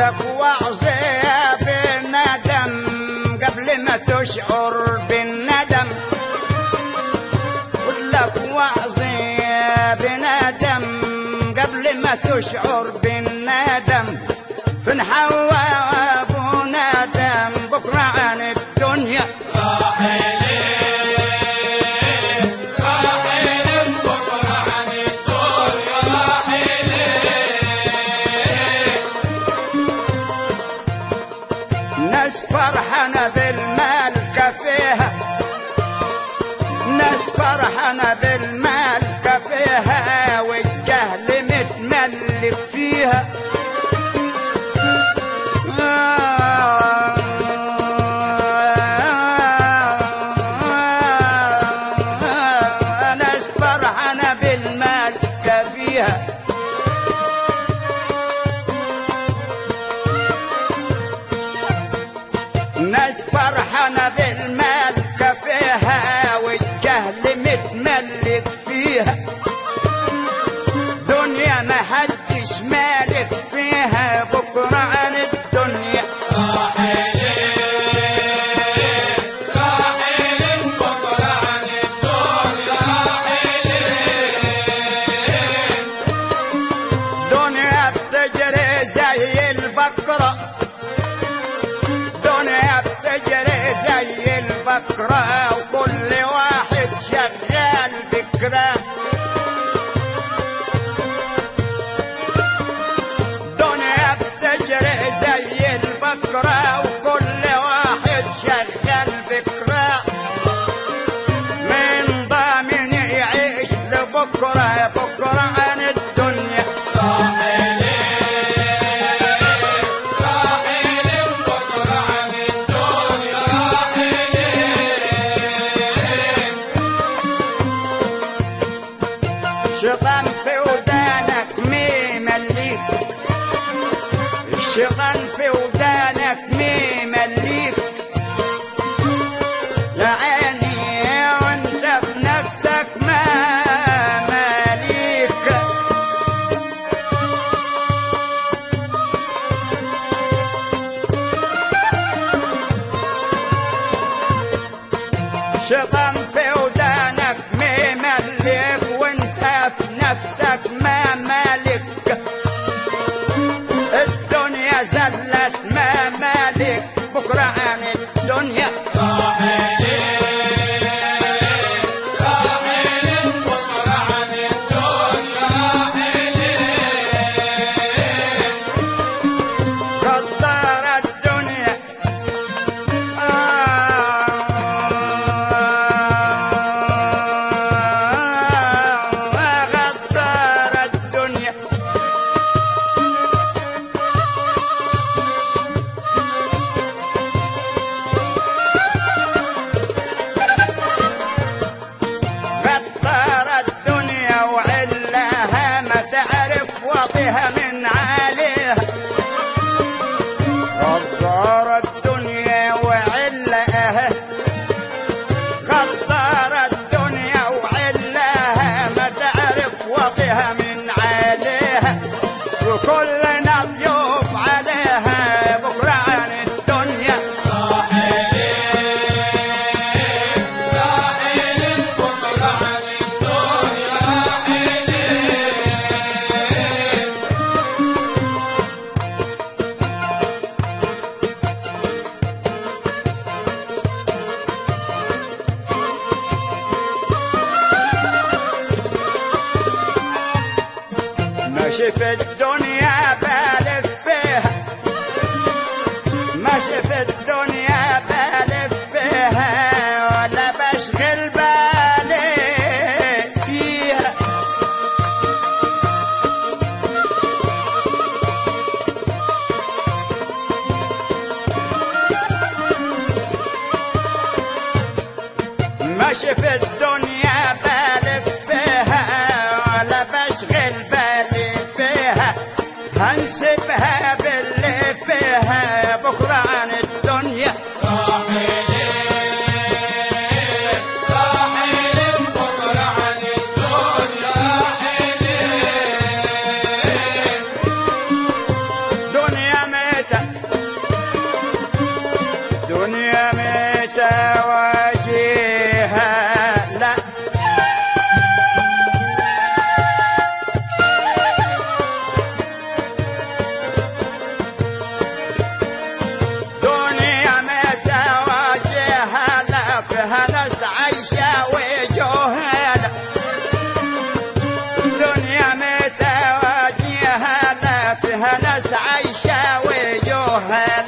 لك وعظة بالندم قبل ما تشعر بالندم قلت لك وعظة بندم قبل ما تشعر بالندم فين حوا ابو ندم بكره عن الدنيا ناس فرحانة بالمال كفيها ناس فرحانة بالمال كفيها والجهل متملك فيها ناس فرحانة بالمال كفيها ناس فرحانة بالمال كفيها والجهل متملك فيها دنيا ما حدش مالك فيها بكرة عن الدنيا دنيا بتجري زي البقرة دنيا بتجري زي البقرة وكل واحد شغال بكرة دنيا بتجري زي البقرة وكل واحد شغال بكرة من ضامن يعيش لبكرة بكرة عن الدنيا الشيطان في ودانك مي مليك الشيطان في ودانك مي مليك يا عيني وانت في نفسك ما ماليك شيطان في ودانك مي ملك وانت في نفسك ما مالك الدنيا زلت ما مالك بكرة عن الدنيا غدار الدنيا غدار الدنيا غدار الدنيا وعلاها ما تعرف وطها من عليها غدار الدنيا وعلاها غدار الدنيا وعلاها ما تعرف وطها من عليها وكلنا ضيوف عليها بكرة عن الدنيا ماشي في الدنيا بالف فيها ماشي في الدنيا بالف فيها ولا بشغل بالي فيها ماشي في الدنيا بالف فيها ولا بشغل بالي فيها هنسيبها باللي فيها بكرة عن الدنيا دنيا ما عايشة وجوهها